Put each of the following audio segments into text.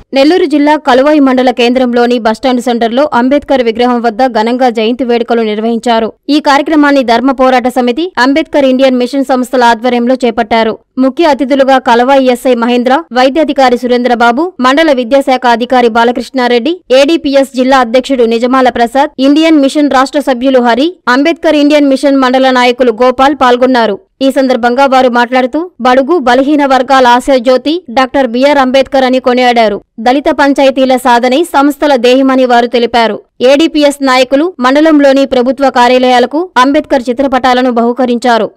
నెల్లూరు జిల్లా కలువాయి మండల కేంద్రంలోని బస్టాండ్ సెంటర్లో అంబేద్కర్ విగ్రహం వద్ద ఘనంగా జయంతి వేడుకలు నిర్వహించారు ఈ కార్యక్రమాన్ని ధర్మ పోరాట సమితి అంబేద్కర్ ఇండియన్ మిషన్ సంస్థల ఆధ్వర్యంలో చేపట్టారు ముఖ్య అతిథులుగా కలవాయి ఎస్ఐ మహేంద్ర వైద్యాధికారి సురేంద్రబాబు మండల విద్యాశాఖ అధికారి బాలకృష్ణారెడ్డి ఏడీపీఎస్ జిల్లా అధ్యక్షుడు నిజమాల ప్రసాద్ ఇండియన్ మిషన్ రాష్ట్ర సభ్యులు హరి అంబేద్కర్ ఇండియన్ మిషన్ మండల నాయకులు గోపాల్ పాల్గొన్నారు ఈ సందర్భంగా వారు మాట్లాడుతూ బడుగు బలహీన వర్గాల ఆశాజ్యోతి డాక్టర్ బిఆర్ అంబేద్కర్ అని కొనియాడారు దళిత పంచాయతీల సాధనే సంస్థల దేహమని వారు తెలిపారు ఏడీపీఎస్ నాయకులు మండలంలోని ప్రభుత్వ కార్యాలయాలకు అంబేద్కర్ చిత్రపటాలను బహుకరించారు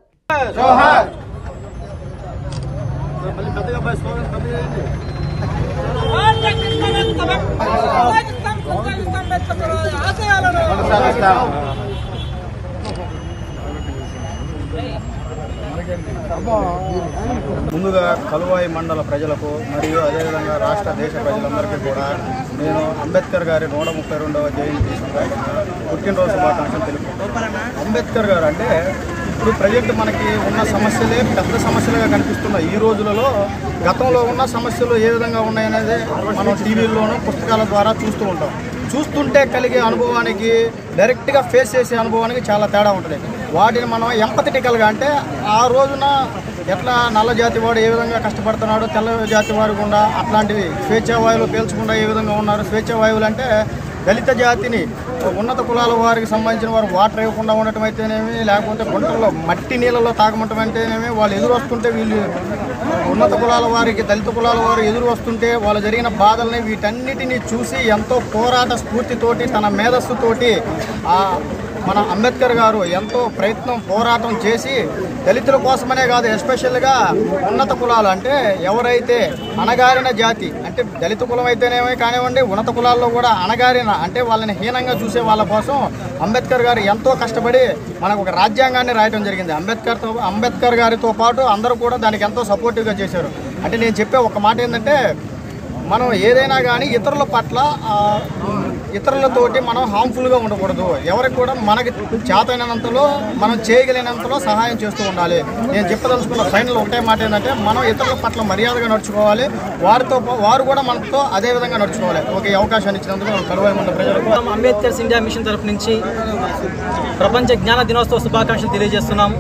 ముందుగా కలువాయి మండల ప్రజలకు మరియు అదేవిధంగా రాష్ట్ర దేశ ప్రజలందరికీ కూడా నేను అంబేద్కర్ గారి నూట ముప్పై రెండవ జయంతి సందర్భంగా పుట్టినరోజు శుభాకాంక్షలు తెలుపుకుంటున్నాను అంబేద్కర్ గారు అంటే ఇప్పుడు ప్రజెంట్ మనకి ఉన్న సమస్యలే పెద్ద సమస్యలుగా కనిపిస్తున్నాయి ఈ రోజులలో గతంలో ఉన్న సమస్యలు ఏ విధంగా ఉన్నాయనేది మనం టీవీల్లోనూ పుస్తకాల ద్వారా చూస్తూ ఉంటాం చూస్తుంటే కలిగే అనుభవానికి డైరెక్ట్గా ఫేస్ చేసే అనుభవానికి చాలా తేడా ఉంటుంది వాటిని మనం ఎంపథెటికల్గా అంటే ఆ రోజున ఎట్లా నల్ల జాతి వాడు ఏ విధంగా కష్టపడుతున్నాడు తెల్ల జాతి వారు కూడా అట్లాంటివి స్వేచ్ఛా వాయువులు పీల్చకుండా ఏ విధంగా ఉన్నారు స్వేచ్ఛా వాయువులు అంటే దళిత జాతిని ఉన్నత కులాల వారికి సంబంధించిన వారు వాటర్ ఇవ్వకుండా ఉండటం అయితేనేమి లేకపోతే గుంటల్లో మట్టి నీళ్ళలో తాగమంటం అయితేనేమి వాళ్ళు ఎదురు వస్తుంటే వీళ్ళు ఉన్నత కులాల వారికి దళిత కులాల వారు ఎదురు వస్తుంటే వాళ్ళు జరిగిన బాధల్ని వీటన్నిటిని చూసి ఎంతో పోరాట స్ఫూర్తితోటి తన మేధస్సుతోటి ఆ మన అంబేద్కర్ గారు ఎంతో ప్రయత్నం పోరాటం చేసి దళితుల కోసమనే కాదు ఎస్పెషల్గా ఉన్నత కులాలు అంటే ఎవరైతే అణగారిన జాతి అంటే దళిత కులం అయితేనేమే కానివ్వండి ఉన్నత కులాల్లో కూడా అణగారిన అంటే వాళ్ళని హీనంగా చూసే వాళ్ళ కోసం అంబేద్కర్ గారు ఎంతో కష్టపడి మనకు ఒక రాజ్యాంగాన్ని రాయడం జరిగింది అంబేద్కర్తో అంబేద్కర్ గారితో పాటు అందరూ కూడా దానికి ఎంతో సపోర్టివ్గా చేశారు అంటే నేను చెప్పే ఒక మాట ఏంటంటే మనం ఏదైనా కానీ ఇతరుల పట్ల ఆ, ఇతరులతోటి మనం హార్మ్ఫుల్గా ఉండకూడదు ఎవరికి కూడా మనకి చేతైనంతలో మనం చేయగలిగినంతలో సహాయం చేస్తూ ఉండాలి నేను చెప్పదలుచుకున్న ఫైనల్ ఒకటే మాట ఏంటంటే మనం ఇతరుల పట్ల మర్యాదగా నడుచుకోవాలి వారితో పా- వారు కూడా మనతో అదే విధంగా నడుచుకోవాలి ఒక ఈ అవకాశాన్ని ఇచ్చినందుకు మనం కలువాయి మండల ప్రజలకు మనం అంబేద్కర్ ఇండియా మిషన్ తరపు నుంచి ప్రపంచ జ్ఞాన దినోత్సవ శుభాకాంక్షలు తెలియజేస్తున్నాం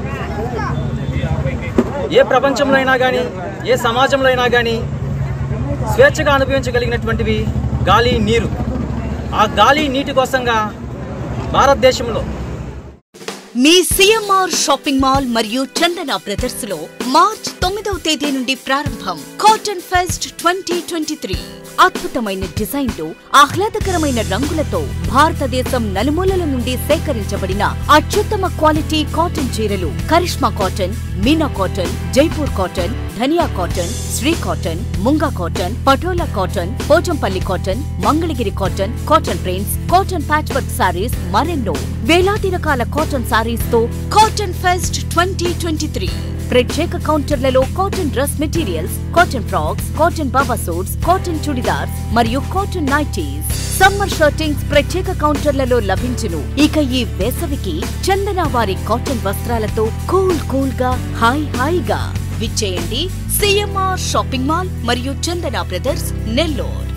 ఏ ప్రపంచంలో అయినా కానీ ఏ సమాజంలో అయినా కానీ స్వేచ్ఛగా అనుభవించగలిగినటువంటివి గాలి నీరు ఆ గాలి నీటి కోసంగా భారతదేశంలో మీ సిఎంఆర్ షాపింగ్ మాల్ మరియు చందన బ్రదర్స్ లో మార్చ్ తొమ్మిదవ తేదీ నుండి ప్రారంభం cotton fest twenty twenty three అద్భుతమైన డిజైన్లు ఆహ్లాదకరమైన రంగులతో భారతదేశం నలుమూలల నుండి సేకరించబడిన అత్యుత్తమ క్వాలిటీ కాటన్ చీరలు Karishma cotton Meena cotton Jaipur cotton Dhaniya cotton Shri cotton Munga cotton Patola cotton Pochampally cotton Mangalagiri cotton cotton prints cotton patch work sarees మరెన్నో వేలాది రకాల కాటన్ సారీస్ తో cotton fest twenty twenty three ప్రత్యేక కౌంటర్లలో cotton dress materials cotton frocks cotton baba suits cotton chudidars మరియు కాటన్ నైటీస్ సమ్మర్ షర్టింగ్స్ ప్రత్యేక కౌంటర్లలో లభించును ఇక ఈ వేసవికి చందన వారి కాటన్ వస్త్రాలతో కూల్ కూల్ గా హాయ్ హాయిగా విచ్చేయండి సిఎంఆర్ షాపింగ్ మాల్ మరియు చందన బ్రదర్స్ నెల్లూరు